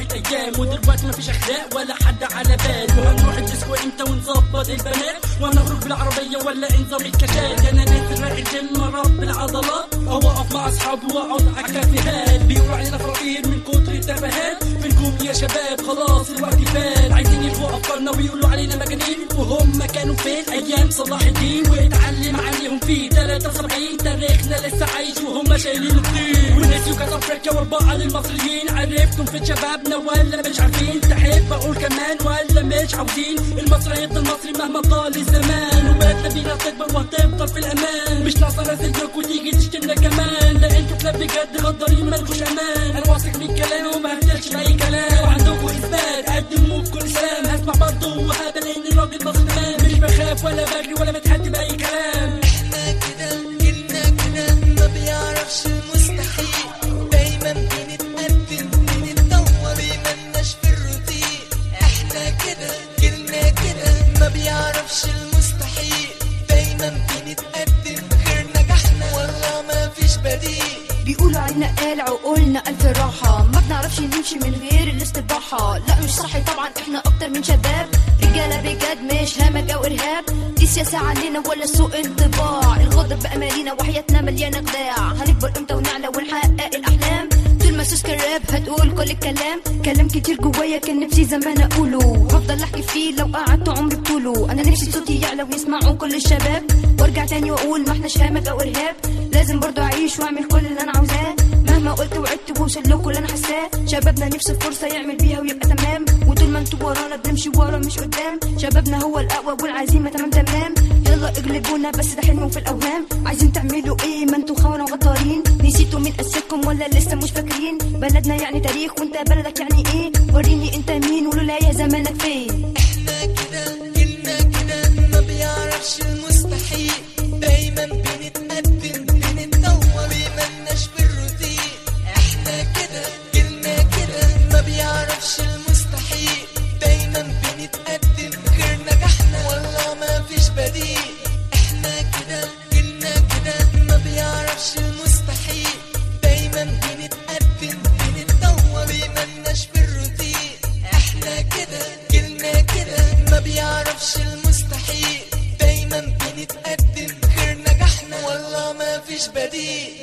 راحت ايام ودلوقتي مفيش اخلاق ولا حد على بال وهنروح الديسكو امتى ونظبط البنات وهنخرج بالعربيه ولا انظام الكاشات انا نازل رايح الجيم رب العضلات او اقف مع اصحابي واقعد على كافيهات بيقولوا علينا فرقير من كتر التفاهات فينكم يا شباب خلاص الوقت فات عايزين يلغوا افكارنا ويقولوا علينا مجانين وهم كانوا فين ايام صلاح الدين واتعلم عليهم في 73 تاريخنا لسه عايش وهم شايلين الطين ونسيوا كاس افريقيا واربعه للمصريين عرفتم في شبابنا ولا مش عارفين تحب اقول كمان ولا مش عاوزين المصري يفضل مصري مهما طال الزمان وبلدنا بينا تكبر وهتفضل في الامان مش ناقصه ناس تجيلكوا وتيجي تشتمنا كمان لا انتوا كلاب بجد غدارين مالكوش امان انا واثق من كلامي وما ههتلش باي كلام وعندكوا اثبات قدموا بكل سلام هسمع برضه وهذا لان الراجل مصري تمام مش بخاف ولا بجري ولا بتهدي باي كلام احنا كده جيلنا كده ما بيعرفش المستحيل دايما بنتقدم بنتطور مالناش في الروتين احنا كده جيلنا كده ما بيعرفش المستحيل دايما بنتقدم غير نجاحنا والله ما فيش بديل بيقولوا علينا قال عقولنا ألف راحة ما بنعرفش نمشي من غير الاستباحة لا مش صحي طبعا احنا أكتر من شباب رجالة بجد مش همج أو إرهاب دي سياسة علينا ولا سوء انطباع الغدر بأمالينا وحياتنا مليانة خداع هنكبر امتى ونعلى ونحقق الأحلام طول ما سوسك الراب هتقول كل الكلام كلام كتير جوايا كان نفسي زمان أقوله هفضل أحكي فيه لو قعدت عمري بطوله أنا نفسي صوتي يعلى ويسمعوا كل الشباب وارجع تاني وأقول ما احناش همج أو إرهاب لازم برضو أعيش وأعمل كل اللي أنا عاوزاه مهما قلت وعدت ووصل لكم اللي انا حاساه شبابنا نفسه فرصه يعمل بيها ويبقى تمام وطول ما انتوا ورانا بنمشي ورا مش قدام شبابنا هو الاقوى والعزيمه تمام تمام يلا اغلبونا بس ده حلم في الاوهام عايزين تعملوا ايه ما انتوا خونه وغدارين نسيتوا مين اسسكم ولا لسه مش فاكرين بلدنا يعني تاريخ وانت بلدك يعني ايه وريني انت مين ولولايا زمانك فين احنا كده جيلنا كده ما بيعرفش المستحيل دايما بنتقدم بنتطور مالناش في الروتين احنا كده جيلنا كده ما بيعرفش المستحيل دايما بنتقدم غير نجاحنا والله ما فيش بديل احنا كده جيلنا كده ما بيعرفش المستحيل دايما بنتقدم بنتطور مالناش في الروتين احنا كده جيلنا كده ما بيعرفش المستحيل دايما بنتقدم غير نجاحنا والله ما فيش بديل